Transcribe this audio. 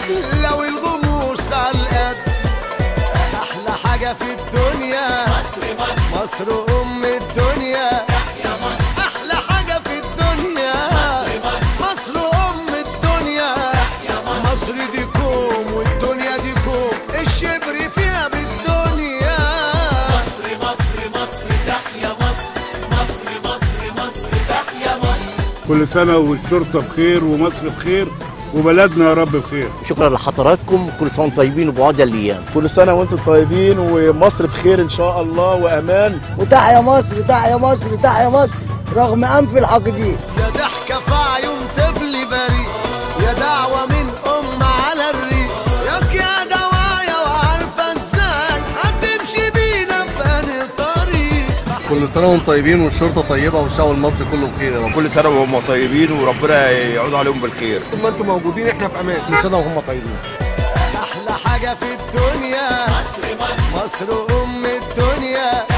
لو الغموس على القد احلى حاجه في الدنيا مصر مصر مصر ام الدنيا احلى حاجه في الدنيا مصر ام الدنيا مصر دي كوم والدنيا دي كوم الشبر فيها بالدنيا كل سنة والشرطة بخير ومصر بخير وبلدنا يا رب بخير شكرا لحضراتكم كل سنه وانتم طيبين وبعود الايام كل سنة وانتم طيبين ومصر بخير ان شاء الله وامان وتحيا مصر تحيا مصر تحيا مصر رغم انف الحاقدين يا ضحكة في عيون طفل بريء يا دعوة من أم على الريق ياك يا دوايا وعارفة ازاي هتمشي بينا في أنهي طريق كل سنة وانتم طيبين والشرطة طيبة والشعب المصري كله بخير يا رب كل سنه وهم طيبين وربنا يعود عليهم بالخير طول ما انتم موجودين احنا في امان كل سنة وهم طيبين أحلى حاجة في الدنيا مصر مصر مصر أم الدنيا